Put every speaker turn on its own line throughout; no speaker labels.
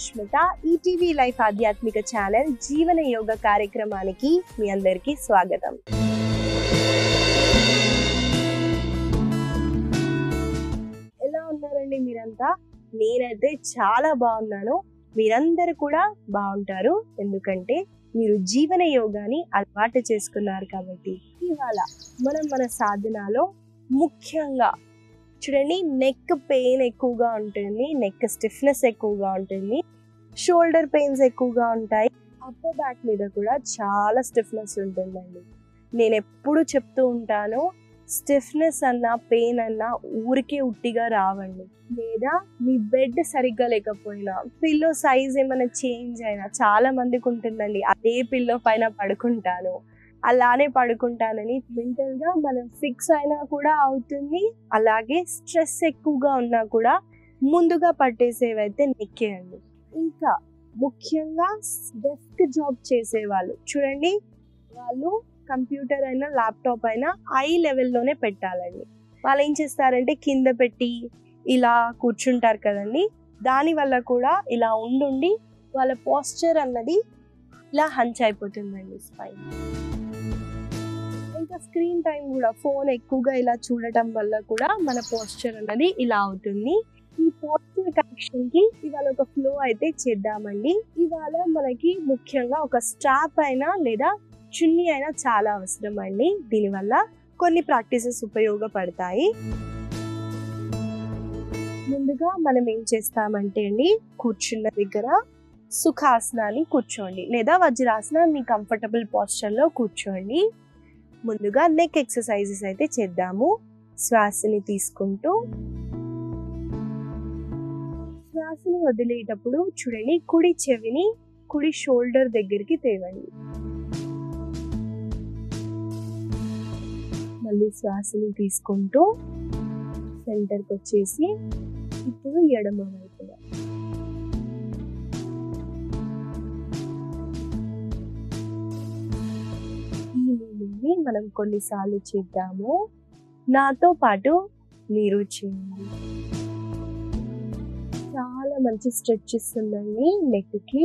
Sushmita ETV life ఆధ్యాత్మిక channel జీవన యోగ కార్యక్రమానికి మీ అందరికీ స్వాగతం ఎలా ఉన్నారండి మీరంతా నేనైతే చాలా బాగున్నాను మీరందరూ కూడా బాగుంటారు ఎందుకంటే మీరు జీవన యోగాని అలవాటు చేసుకున్నారు కాబట్టి ఇవాళ మనం మన సాధనలో ముఖ్యంగా చూడండి నెక్ పెయిన్ ఎక్కువగా ఉంటుంది నెక్ స్టిఫ్నెస్ ఎక్కువగా ఉంటుంది షోల్డర్ పెయిన్స్ ఎక్కువగా ఉంటాయి అప్పర్ బ్యాక్ మీద కూడా చాలా స్టిఫ్నెస్ ఉంటుందండి నేను ఎప్పుడు చెప్తూ ఉంటాను స్టిఫ్నెస్ అన్నా పెయిన్ అన్నా ఊరికే ఉట్టిగా రావండి లేదా మీ బెడ్ సరిగ్గా లేకపోయినా పిల్లో సైజ్ ఏమైనా చేంజ్ అయినా చాలా మందికి ఉంటుందండి అదే పిల్లో పైన పడుకుంటాను అలానే పడుకుంటానని మెంటల్ గా మనం ఫిక్స్ అయినా కూడా అవుతుంది అలాగే స్ట్రెస్ ఎక్కువగా ఉన్నా కూడా ముందుగా పట్టేసేవైతే నెక్కేయండి ఇంకా ముఖ్యంగా డెస్క్ జాబ్ చేసే వాళ్ళు చూడండి వాళ్ళు కంప్యూటర్ అయినా ల్యాప్టాప్ అయినా ఐ లెవెల్లోనే పెట్టాలండి వాళ్ళు ఏం చేస్తారంటే కింద పెట్టి ఇలా కూర్చుంటారు కదండి దాని వల్ల కూడా ఇలా ఉండుండి వాళ్ళ పోస్చర్ అన్నది ఇలా హంచ్ అయిపోతుందండి స్పైన్ ఇంకా స్క్రీన్ టైం కూడా ఫోన్ ఎక్కువగా ఇలా చూడటం వల్ల కూడా మన పోస్చర్ అన్నది ఇలా అవుతుంది ఈ పోస్చర్ కరెక్షన్ కి ఇవాళ ఒక ఫ్లో అయితే చేద్దామండి ఇవాళ మనకి ముఖ్యంగా ఒక స్టాప్ అయినా లేదా చున్నీ అయినా చాలా అవసరం అండి దీనివల్ల కొన్ని ప్రాక్టీసెస్ ఉపయోగపడతాయి ముందుగా మనం ఏం చేస్తామంటే అండి కూర్చున్న దగ్గర సుఖాసనాన్ని కూర్చోండి లేదా వజ్రాసనం మీ కంఫర్టబుల్ పోస్చర్లో కూర్చోండి ముందుగా నెక్ ఎక్సర్సైజెస్ అయితే చేద్దాము శ్వాసని తీసుకుంటూ శ్వాసని వదిలేటప్పుడు చూడండి కుడి చెవిని కుడి షోల్డర్ దగ్గరికి తేవండి మళ్ళీ శ్వాసని తీసుకుంటూ సెంటర్కి వచ్చేసి ఇప్పుడు ఎడమ వైపుగా ఈ మూమెంట్ని మనం కొన్నిసార్లు చేద్దాము నాతో పాటు మీరు చేయండి చాలా మంచి స్ట్రెచ్ ఇస్తుందండి నెక్కి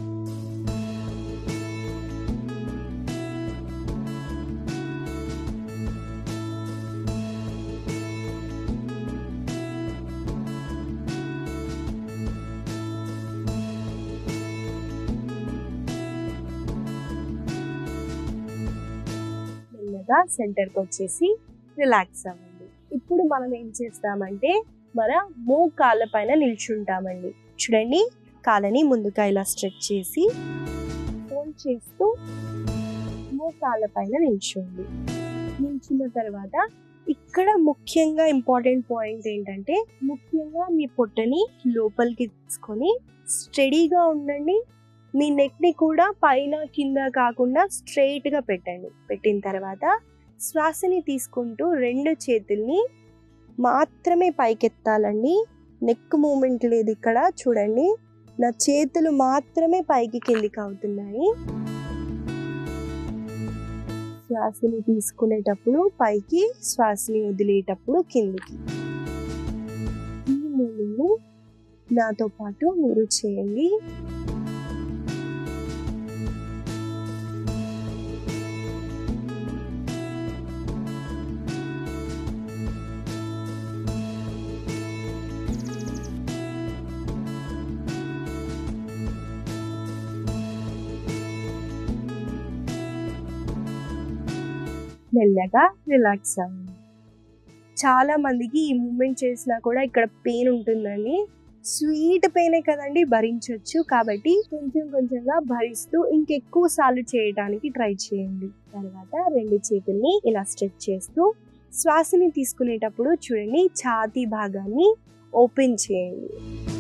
మెల్లగా సెంటర్కి వచ్చేసి రిలాక్స్ అవ్వండి ఇప్పుడు మనం ఏం చేస్తామంటే మన మోకాళ్ళ పైన నిల్చుంటామండి చూడండి కాళ్ళని ముందుగా ఇలా స్ట్రెచ్ చేసి ఫోల్డ్ చేస్తూ మోకాళ్ళ పైన నిల్చోండి నిల్చున్న తర్వాత ఇక్కడ ముఖ్యంగా ఇంపార్టెంట్ పాయింట్ ఏంటంటే ముఖ్యంగా మీ పొట్టని లోపలికి తీసుకొని స్టడీగా ఉండండి మీ నెక్ని కూడా పైన కింద కాకుండా స్ట్రైట్గా పెట్టండి పెట్టిన తర్వాత శ్వాసని తీసుకుంటూ రెండు చేతుల్ని మాత్రమే పైకెత్తాలండి నెక్ మూమెంట్ లేదు ఇక్కడ చూడండి నా చేతులు మాత్రమే పైకి కిందికి అవుతున్నాయి శ్వాసని తీసుకునేటప్పుడు పైకి శ్వాసని వదిలేటప్పుడు కిందికి ఈ మూమెంట్ నాతో పాటు మీరు చేయండి మెల్లగా రిలాక్స్ అవ్వండి చాలా మందికి ఈ మూమెంట్ చేసినా కూడా ఇక్కడ పెయిన్ ఉంటుందండి స్వీట్ పెయినే కదండి భరించవచ్చు కాబట్టి కొంచెం కొంచెంగా భరిస్తూ ఇంకెక్కువ సార్లు చేయడానికి ట్రై చేయండి తర్వాత రెండు చేతుల్ని ఇలా స్ట్రెచ్ చేస్తూ శ్వాసని తీసుకునేటప్పుడు చూడండి ఛాతీ భాగాన్ని ఓపెన్ చేయండి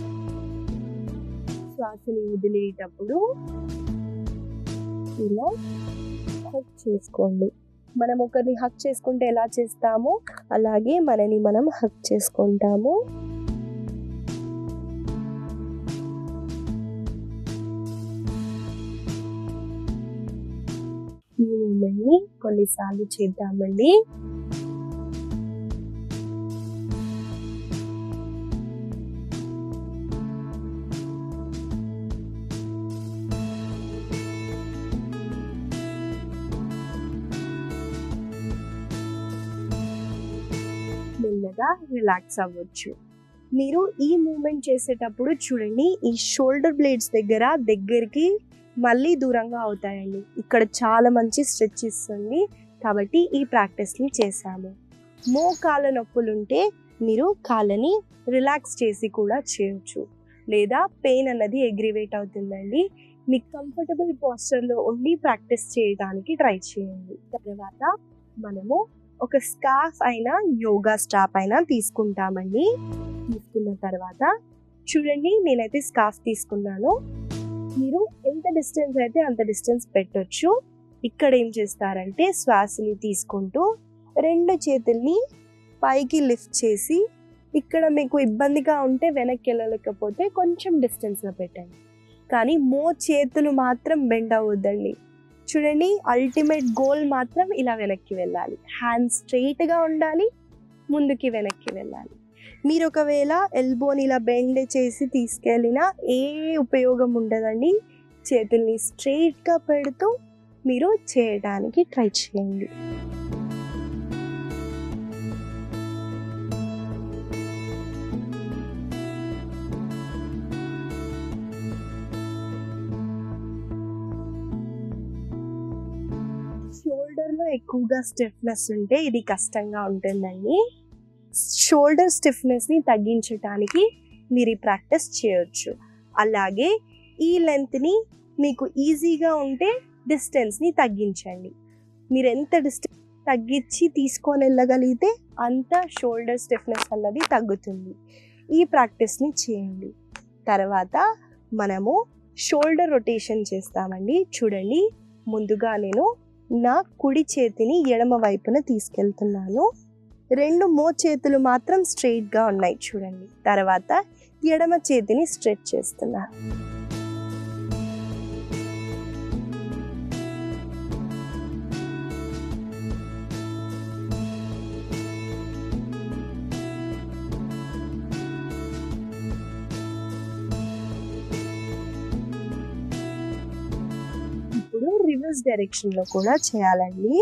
శ్వాసని వదిలేటప్పుడు ఇలా హక్ చేసుకోండి మనం ఒకరిని హక్ చేసుకుంటే ఎలా చేస్తామో అలాగే మనని మనం హక్ చేసుకుంటాము ఈ మూమెంట్ని కొన్నిసార్లు చేద్దామండి మెల్లగా రిలాక్స్ అవ్వచ్చు మీరు ఈ మూమెంట్ చేసేటప్పుడు చూడండి ఈ షోల్డర్ బ్లేడ్స్ దగ్గర దగ్గరికి మళ్ళీ దూరంగా అవుతాయండి ఇక్కడ చాలా మంచి స్ట్రెచ్ ఇస్తుంది కాబట్టి ఈ ప్రాక్టీస్ని చేశాము మో కాళ్ళ నొప్పులు ఉంటే మీరు కాళ్ళని రిలాక్స్ చేసి కూడా చేయొచ్చు లేదా పెయిన్ అన్నది ఎగ్రివేట్ అవుతుందండి మీకు కంఫర్టబుల్ పోస్చర్లో ఉండి ప్రాక్టీస్ చేయడానికి ట్రై చేయండి తర్వాత మనము ఒక స్కార్ఫ్ అయినా యోగా స్టాప్ అయినా తీసుకుంటామండి తీసుకున్న తర్వాత చూడండి నేనైతే స్కార్ఫ్ తీసుకున్నాను మీరు ఎంత డిస్టెన్స్ అయితే అంత డిస్టెన్స్ పెట్టొచ్చు ఇక్కడ ఏం చేస్తారంటే శ్వాసని తీసుకుంటూ రెండు చేతుల్ని పైకి లిఫ్ట్ చేసి ఇక్కడ మీకు ఇబ్బందిగా ఉంటే వెనక్కి వెళ్ళలేకపోతే కొంచెం డిస్టెన్స్లో పెట్టండి కానీ మో చేతులు మాత్రం బెండ్ అవ్వద్దండి చూడండి అల్టిమేట్ గోల్ మాత్రం ఇలా వెనక్కి వెళ్ళాలి హ్యాండ్ స్ట్రైట్గా ఉండాలి ముందుకి వెనక్కి వెళ్ళాలి మీరు ఒకవేళ ఎల్బోని ఇలా బెండ్ చేసి తీసుకెళ్ళినా ఏ ఉపయోగం ఉండదండి చేతుల్ని స్ట్రైట్గా పెడుతూ మీరు చేయడానికి ట్రై చేయండి షోల్డర్లో ఎక్కువగా స్టిఫ్నెస్ ఉంటే ఇది కష్టంగా ఉంటుందండి షోల్డర్ స్టిఫ్నెస్ని తగ్గించడానికి మీరు ఈ ప్రాక్టీస్ చేయొచ్చు అలాగే ఈ లెంత్ని మీకు ఈజీగా ఉంటే డిస్టెన్స్ని తగ్గించండి మీరు ఎంత డిస్టెన్స్ తగ్గించి తీసుకొని వెళ్ళగలిగితే అంత షోల్డర్ స్టిఫ్నెస్ అన్నది తగ్గుతుంది ఈ ప్రాక్టీస్ని చేయండి తర్వాత మనము షోల్డర్ రొటేషన్ చేస్తామండి చూడండి ముందుగా నేను నా కుడి చేతిని ఎడమ వైపున తీసుకెళ్తున్నాను రెండు మో చేతులు మాత్రం స్ట్రెయిట్గా ఉన్నాయి చూడండి తర్వాత ఎడమ చేతిని స్ట్రెచ్ చేస్తున్నాను ఇప్పుడు రివర్స్ డైరెక్షన్ లో కూడా చేయాలండి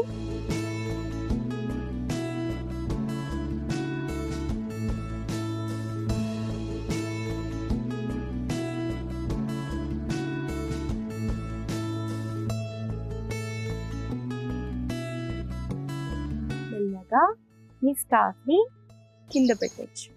మెల్లగా ఈ స్కార్ఫ్ ని కింద పెట్టచ్చు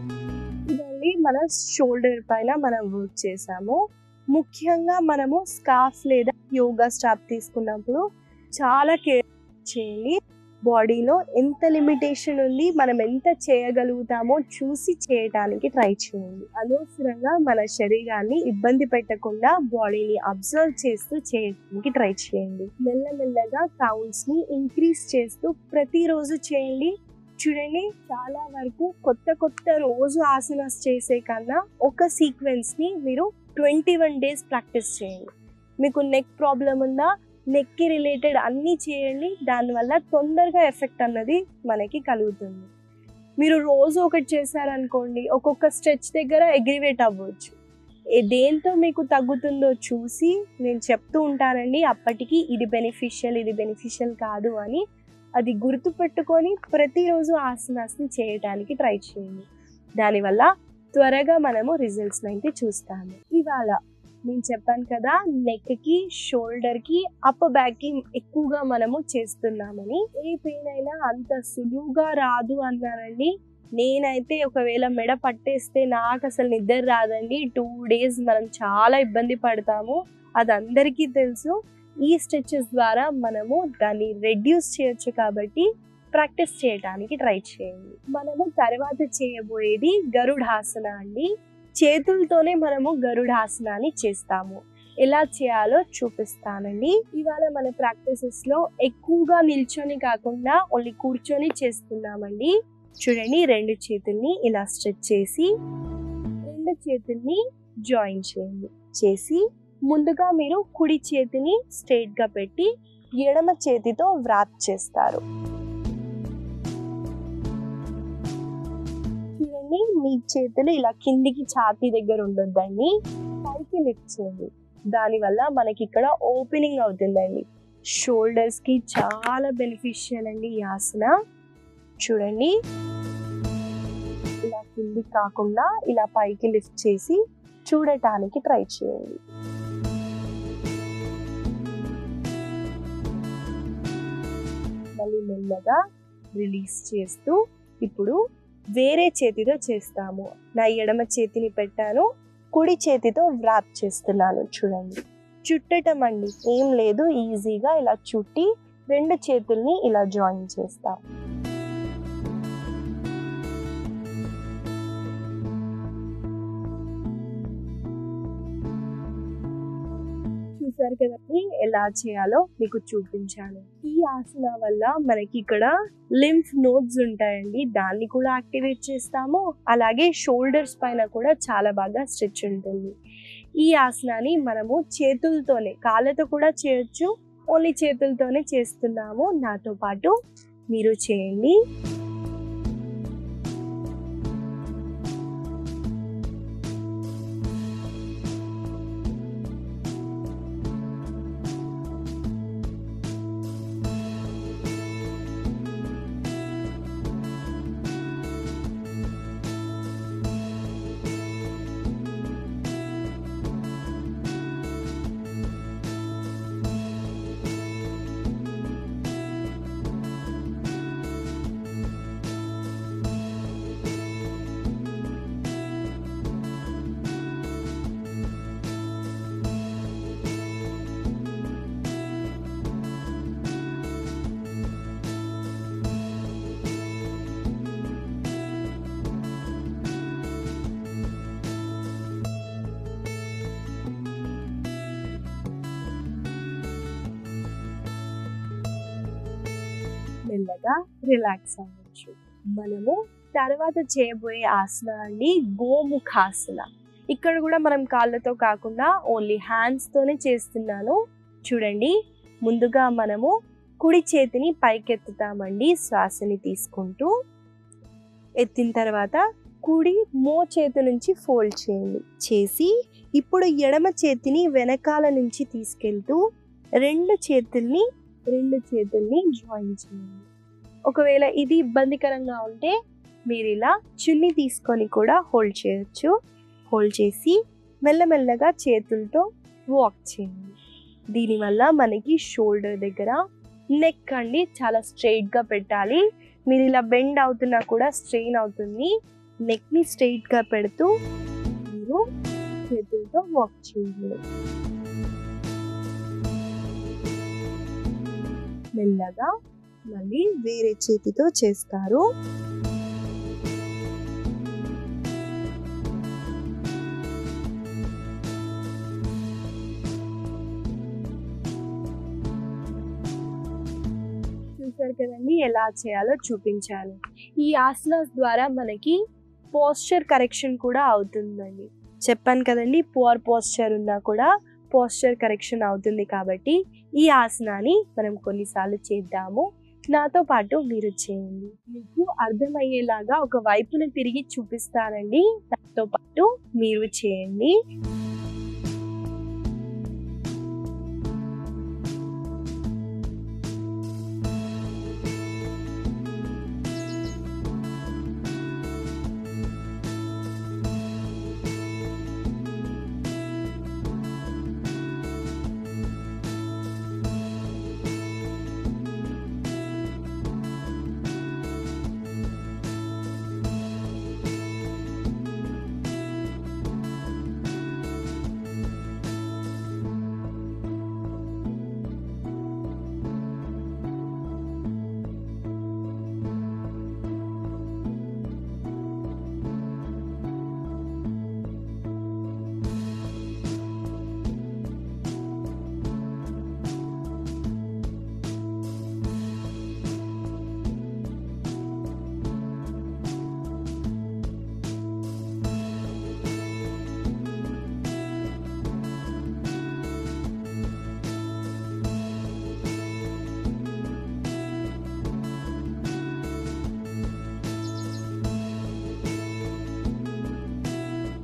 ఇదండి మన షోల్డర్ పైన మనం వర్క్ చేసాము ముఖ్యంగా మనము స్కార్ఫ్ లేదా యోగా స్టాప్ తీసుకున్నప్పుడు చాలా కేర్ చేయండి బాడీలో ఎంత లిమిటేషన్ ఉంది మనం ఎంత చేయగలుగుతామో చూసి చేయటానికి ట్రై చేయండి అనవసరంగా మన శరీరాన్ని ఇబ్బంది పెట్టకుండా బాడీని అబ్జర్వ్ చేస్తూ చేయడానికి ట్రై చేయండి మెల్లమెల్లగా కౌంట్స్ ని ఇంక్రీజ్ చేస్తూ ప్రతిరోజు చేయండి చూడండి చాలా వరకు కొత్త కొత్త రోజు ఆసనాస్ చేసే కన్నా ఒక సీక్వెన్స్ ని మీరు ట్వంటీ వన్ డేస్ ప్రాక్టీస్ చేయండి మీకు నెక్ ప్రాబ్లం ఉందా నెక్కి రిలేటెడ్ అన్నీ చేయండి దానివల్ల తొందరగా ఎఫెక్ట్ అన్నది మనకి కలుగుతుంది మీరు రోజు ఒకటి చేశారనుకోండి ఒక్కొక్క స్ట్రెచ్ దగ్గర అగ్రివేట్ అవ్వచ్చు ఏ- దేంతో మీకు తగ్గుతుందో చూసి నేను చెప్తూ ఉంటానండి అప్పటికి ఇది బెనిఫిషియల్ ఇది బెనిఫిషియల్ కాదు అని అది గుర్తు పెట్టుకొని ప్రతిరోజు ఆసనాస్ని చేయడానికి ట్రై చేయండి దానివల్ల త్వరగా మనము రిజల్ట్స్ అయితే చూస్తాము ఇవాళ నేను చెప్పాను కదా నెక్ కి షోల్డర్ కి అప్పర్ బ్యాక్ కి ఎక్కువగా మనము చేస్తున్నామని ఏ పెయిన్ అయినా అంత సులువుగా రాదు అన్నానండి నేనైతే ఒకవేళ మెడ పట్టేస్తే నాకు అసలు నిద్ర రాదండి టూ డేస్ మనం చాలా ఇబ్బంది పడతాము అది అందరికీ తెలుసు ఈ స్ట్రెచెస్ ద్వారా మనము దాన్ని రెడ్యూస్ చేయొచ్చు కాబట్టి ప్రాక్టీస్ చేయడానికి ట్రై చేయండి మనము తర్వాత చేయబోయేది గరుడాసన అండి చేతులతోనే మనము గరుడాసనాన్ని చేస్తాము ఎలా చేయాలో చూపిస్తానండి ఇవాళ మన ప్రాక్టీసెస్ లో ఎక్కువగా నిల్చొని కాకుండా ఓన్లీ కూర్చొని చేస్తున్నామండి చూడండి రెండు చేతుల్ని ఇలా స్ట్రెచ్ చేసి రెండు చేతుల్ని జాయిన్ చేయండి చేసి ముందుగా మీరు కుడి చేతిని స్ట్రైట్ గా పెట్టి ఎడమ చేతితో వ్రాప్ చేస్తారు చూడండి మీ చేతులు ఇలా కిందికి ఛాతీ దగ్గర ఉండొద్దండి పైకి లిఫ్ట్ చేయండి దానివల్ల మనకి ఇక్కడ ఓపెనింగ్ అవుతుందండి షోల్డర్స్ కి చాలా బెనిఫిషియల్ అండి ఈ ఆసన చూడండి కింది కాకుండా ఇలా పైకి లిఫ్ట్ చేసి చూడటానికి ట్రై చేయండి మళ్ళీ మెల్లగా రిలీజ్ చేస్తూ ఇప్పుడు వేరే చేతితో చేస్తాము నా ఎడమ చేతిని పెట్టాను కుడి చేతితో వ్రాప్ చేస్తున్నాను చూడండి చుట్టటం అండి ఏం లేదు ఈజీగా ఇలా చుట్టి రెండు చేతుల్ని ఇలా జాయిన్ చేస్తాం చూసారు కదండి ఎలా చేయాలో మీకు చూపించాను ఈ ఆసన వల్ల మనకి ఇక్కడ లింఫ్ నోడ్స్ ఉంటాయండి దాన్ని కూడా యాక్టివేట్ చేస్తాము అలాగే షోల్డర్స్ పైన కూడా చాలా బాగా స్ట్రెచ్ ఉంటుంది ఈ ఆసనాన్ని మనము చేతులతోనే కాళ్ళతో కూడా చేయొచ్చు ఓన్లీ చేతులతోనే చేస్తున్నాము నాతో పాటు మీరు చేయండి మెల్లగా రిలాక్స్ అవ్వచ్చు మనము తర్వాత చేయబోయే ఆసన అండి గోముఖాసన ఇక్కడ కూడా మనం కాళ్ళతో కాకుండా ఓన్లీ హ్యాండ్స్ తోనే చేస్తున్నాను చూడండి ముందుగా మనము కుడి చేతిని పైకెత్తుతామండి శ్వాసని తీసుకుంటూ ఎత్తిన తర్వాత కుడి మో చేతి నుంచి ఫోల్డ్ చేయండి చేసి ఇప్పుడు ఎడమ చేతిని వెనకాల నుంచి తీసుకెళ్తూ రెండు చేతుల్ని రెండు చేతుల్ని జాయిన్ చేయండి ఒకవేళ ఇది ఇబ్బందికరంగా ఉంటే మీరు ఇలా చున్ని తీసుకొని కూడా హోల్డ్ చేయొచ్చు హోల్డ్ చేసి మెల్లమెల్లగా చేతులతో వాక్ చేయండి దీనివల్ల మనకి షోల్డర్ దగ్గర నెక్ అండి చాలా స్ట్రైట్గా పెట్టాలి మీరు ఇలా బెండ్ అవుతున్నా కూడా స్ట్రెయిన్ అవుతుంది నెక్ని స్ట్రైట్గా పెడుతూ మీరు చేతులతో వాక్ చేయండి మెల్లగా మళ్ళీ వేరే చేతితో చేస్తారు చూసారు కదండి ఎలా చేయాలో చూపించాను ఈ ఆసనాస్ ద్వారా మనకి పోస్చర్ కరెక్షన్ కూడా అవుతుందండి చెప్పాను కదండి పువర్ పోస్చర్ ఉన్నా కూడా పోస్చర్ కరెక్షన్ అవుతుంది కాబట్టి ఈ ఆసనాన్ని మనం కొన్నిసార్లు చేద్దాము నాతో పాటు మీరు చేయండి మీకు అర్థమయ్యేలాగా ఒక వైపున తిరిగి చూపిస్తానండి నాతో పాటు మీరు చేయండి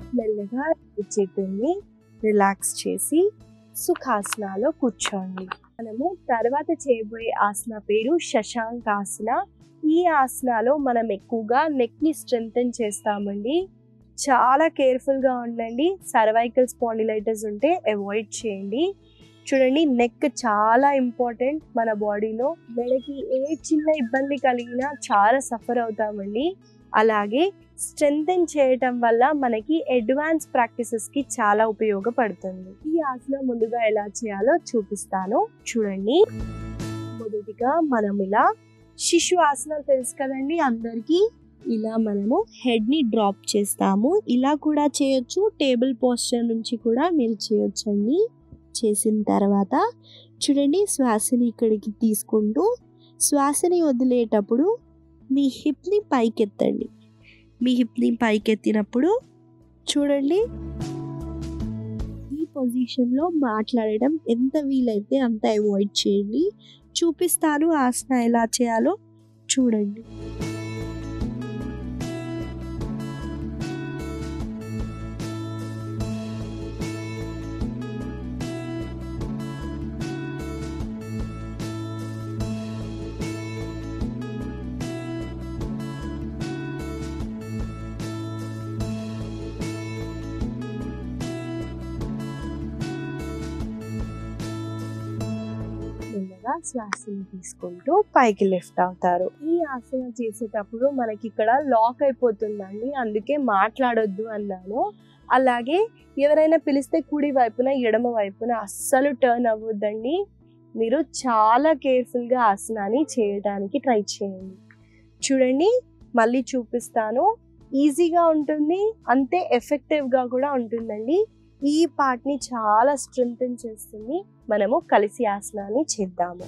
మెల్లగా చేతుల్ని రిలాక్స్ చేసి సుఖాసనాలో కూర్చోండి మనము తర్వాత చేయబోయే ఆసన పేరు శశాంక్ ఆసన ఈ ఆసనాలో మనం ఎక్కువగా నెక్ ని స్ట్రెంగ్తన్ చేస్తామండి చాలా కేర్ఫుల్ గా ఉండండి సర్వైకల్ స్పాండిలైటిస్ ఉంటే అవాయిడ్ చేయండి చూడండి నెక్ చాలా ఇంపార్టెంట్ మన బాడీలో మెడకి ఏ చిన్న ఇబ్బంది కలిగినా చాలా సఫర్ అవుతామండి అలాగే స్ట్రెంగ్తన్ చేయటం వల్ల మనకి అడ్వాన్స్ ప్రాక్టీసెస్ కి చాలా ఉపయోగపడుతుంది ఈ ఆసనం ముందుగా ఎలా చేయాలో చూపిస్తాను చూడండి మొదటిగా మనం ఇలా శిశు ఆసనం తెలుసు కదండి అందరికీ ఇలా మనము హెడ్ ని డ్రాప్ చేస్తాము ఇలా కూడా చేయొచ్చు టేబుల్ పోస్చర్ నుంచి కూడా మీరు చేయొచ్చండి చేసిన తర్వాత చూడండి శ్వాసని ఇక్కడికి తీసుకుంటూ శ్వాసని వదిలేటప్పుడు మీ హిప్ని పైకెత్తండి మీ హిప్ని పైకెత్తినప్పుడు చూడండి ఈ పొజిషన్లో మాట్లాడడం ఎంత వీలైతే అంత అవాయిడ్ చేయండి చూపిస్తాను ఆసన ఎలా చేయాలో చూడండి మెల్లగా శ్వాసని తీసుకుంటూ పైకి లిఫ్ట్ అవుతారు ఈ ఆసన చేసేటప్పుడు మనకి ఇక్కడ లాక్ అయిపోతుందండి అందుకే మాట్లాడొద్దు అన్నాను అలాగే ఎవరైనా పిలిస్తే కుడి వైపున ఎడమ వైపున అస్సలు టర్న్ అవ్వద్దండి మీరు చాలా కేర్ఫుల్గా ఆసనాన్ని చేయడానికి ట్రై చేయండి చూడండి మళ్ళీ చూపిస్తాను ఈజీగా ఉంటుంది అంతే ఎఫెక్టివ్గా కూడా ఉంటుందండి ఈ పార్ట్ని చాలా స్ట్రెంగ్తన్ చేస్తుంది మనము కలిసి ఆసనాన్ని చేద్దాము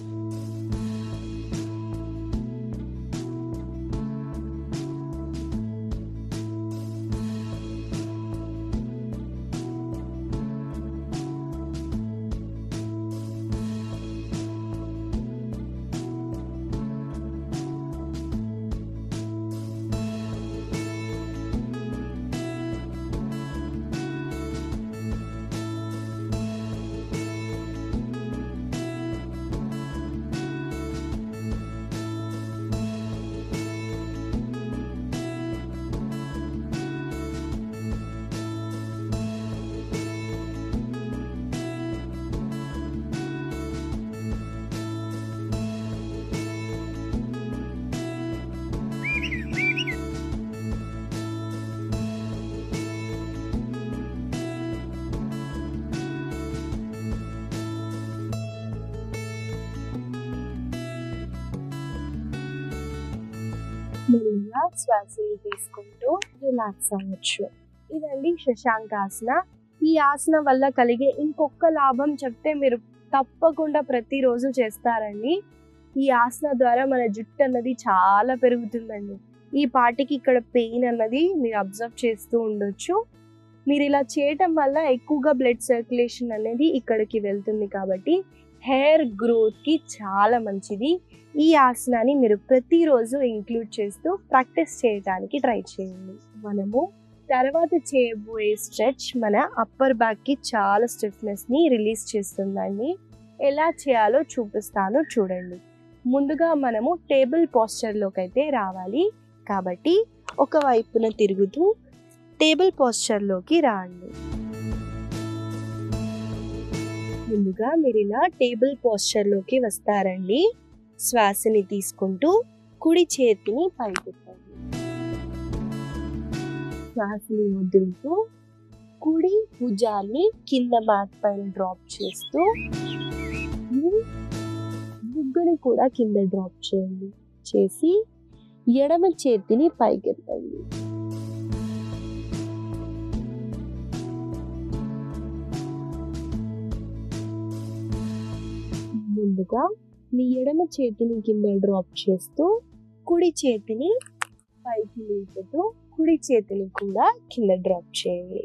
మెల్లిగా శ్వాసని తీసుకుంటూ రిలాక్స్ అవ్వచ్చు ఇదండి శశాంకాసన ఈ ఆసన వల్ల కలిగే ఇంకొక లాభం చెప్తే మీరు తప్పకుండా ప్రతిరోజు చేస్తారండి ఈ ఆసన ద్వారా మన జుట్టు అన్నది చాలా పెరుగుతుందండి ఈ పాటికి ఇక్కడ పెయిన్ అన్నది మీరు అబ్జర్వ్ చేస్తూ ఉండొచ్చు మీరు ఇలా చేయటం వల్ల ఎక్కువగా బ్లడ్ సర్క్యులేషన్ అనేది ఇక్కడికి వెళ్తుంది కాబట్టి హెయిర్ గ్రోత్కి చాలా మంచిది ఈ ఆసనాన్ని మీరు ప్రతిరోజు ఇంక్లూడ్ చేస్తూ ప్రాక్టీస్ చేయడానికి ట్రై చేయండి మనము తర్వాత చేయబోయే స్ట్రెచ్ మన అప్పర్ బ్యాక్కి చాలా స్టిఫ్నెస్ని రిలీజ్ చేస్తుందండి ఎలా చేయాలో చూపిస్తాను చూడండి ముందుగా మనము టేబుల్ పోస్చర్లోకి అయితే రావాలి కాబట్టి ఒక వైపున తిరుగుతూ టేబుల్ పోస్చర్లోకి రాండి ముందుగా మీరు ఇలా టేబుల్ పోస్చర్లోకి వస్తారండి శ్వాసని తీసుకుంటూ కుడి చేతిని పైకెత్తండి శ్వాసని వదులుతూ కుడి భుజాన్ని కింద మ్యాట్ పైన డ్రాప్ చేస్తూ బుగ్గని కూడా కింద డ్రాప్ చేయండి చేసి ఎడమ చేతిని పైకెత్తండి ముందుగా మీ ఎడమ చేతిని కింద డ్రాప్ చేస్తూ కుడి చేతిని పైకి లేపుతూ కుడి చేతిని కూడా కింద డ్రాప్ చేయండి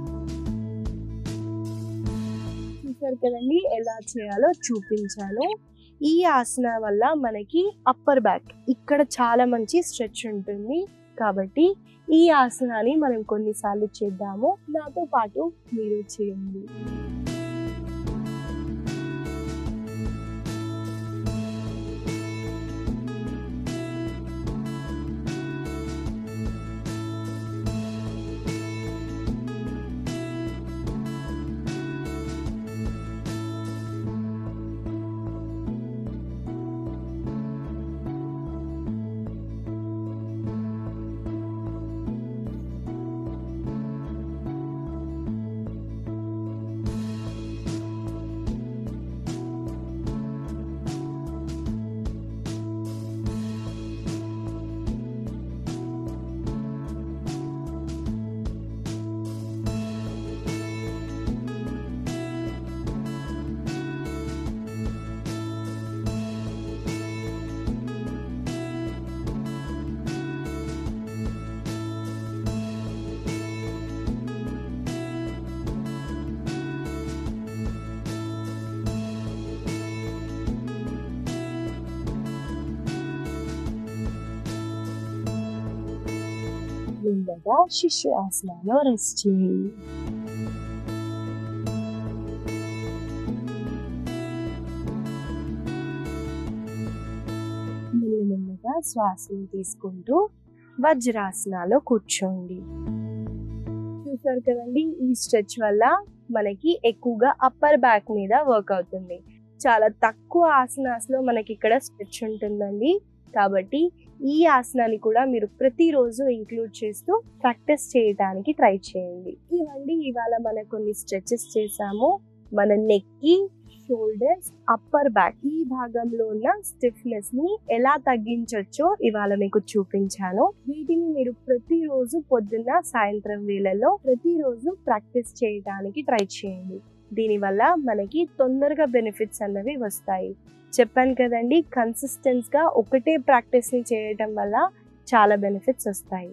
చూసారు కదండి ఎలా చేయాలో చూపించాను ఈ ఆసన వల్ల మనకి అప్పర్ బ్యాక్ ఇక్కడ చాలా మంచి స్ట్రెచ్ ఉంటుంది కాబట్టి ఈ ఆసనాన్ని మనం కొన్నిసార్లు చేద్దాము నాతో పాటు మీరు చేయండి మెల్లగా శిశు ఆసనాలో రెస్ట్ చేయండి మెల్లమెల్లగా శ్వాసను తీసుకుంటూ వజ్రాసనాలో కూర్చోండి చూసారు కదండి ఈ స్ట్రెచ్ వల్ల మనకి ఎక్కువగా అప్పర్ బ్యాక్ మీద వర్క్ అవుతుంది చాలా తక్కువ ఆసనాస్లో మనకి ఇక్కడ స్ట్రెచ్ ఉంటుందండి కాబట్టి ఈ ఆసనాన్ని కూడా మీరు ప్రతిరోజు ఇంక్లూడ్ చేస్తూ ప్రాక్టీస్ చేయడానికి ట్రై చేయండి ఇవండి ఇవాళ మనం కొన్ని స్ట్రెచెస్ చేసాము మన నెక్కి షోల్డర్స్ అప్పర్ బ్యాక్ ఈ భాగంలో ఉన్న స్టిఫ్నెస్ ని ఎలా తగ్గించవచ్చో ఇవాళ మీకు చూపించాను వీటిని మీరు ప్రతిరోజు పొద్దున్న సాయంత్రం వేళల్లో ప్రతిరోజు ప్రాక్టీస్ చేయడానికి ట్రై చేయండి దీనివల్ల మనకి తొందరగా బెనిఫిట్స్ అన్నవి వస్తాయి చెప్పాను కదండి కన్సిస్టెన్స్ గా ఒకటే ప్రాక్టీస్ ని చేయటం వల్ల చాలా బెనిఫిట్స్ వస్తాయి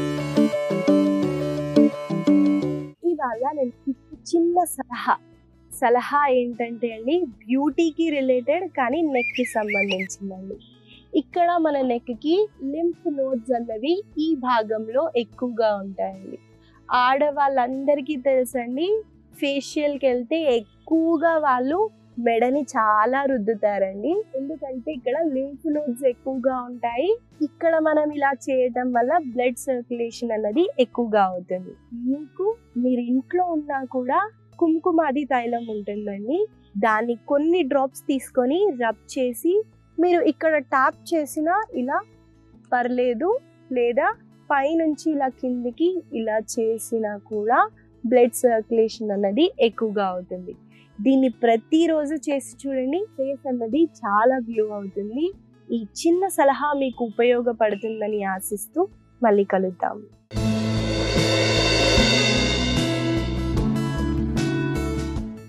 ఇవాళ నేను మీకు చిన్న సలహా సలహా ఏంటంటే అండి బ్యూటీకి రిలేటెడ్ కానీ నెక్ కి సంబంధించిందండి ఇక్కడ మన నెక్ కి లింఫ్ నోడ్స్ అన్నవి ఈ భాగంలో ఎక్కువగా ఉంటాయండి ఆడవాళ్ళందరికీ తెలుసండి ఫేషియల్కి వెళ్తే ఎక్కువగా వాళ్ళు మెడని చాలా రుద్దుతారండి ఎందుకంటే ఇక్కడ లింఫ్ నోడ్స్ ఎక్కువగా ఉంటాయి ఇక్కడ మనం ఇలా చేయటం వల్ల బ్లడ్ సర్క్యులేషన్ అన్నది ఎక్కువగా అవుతుంది మీకు మీరు ఇంట్లో ఉన్నా కూడా కుంకుమాది తైలం ఉంటుందండి దాన్ని కొన్ని డ్రాప్స్ తీసుకొని రబ్ చేసి మీరు ఇక్కడ ట్యాప్ చేసినా ఇలా పర్లేదు లేదా పైనుంచి ఇలా కిందికి ఇలా చేసినా కూడా బ్లడ్ సర్క్యులేషన్ అన్నది ఎక్కువగా అవుతుంది దీన్ని ప్రతిరోజు చేసి చూడండి ఫేస్ అన్నది చాలా గ్లో అవుతుంది ఈ చిన్న సలహా మీకు ఉపయోగపడుతుందని ఆశిస్తూ మళ్ళీ కలుద్దాం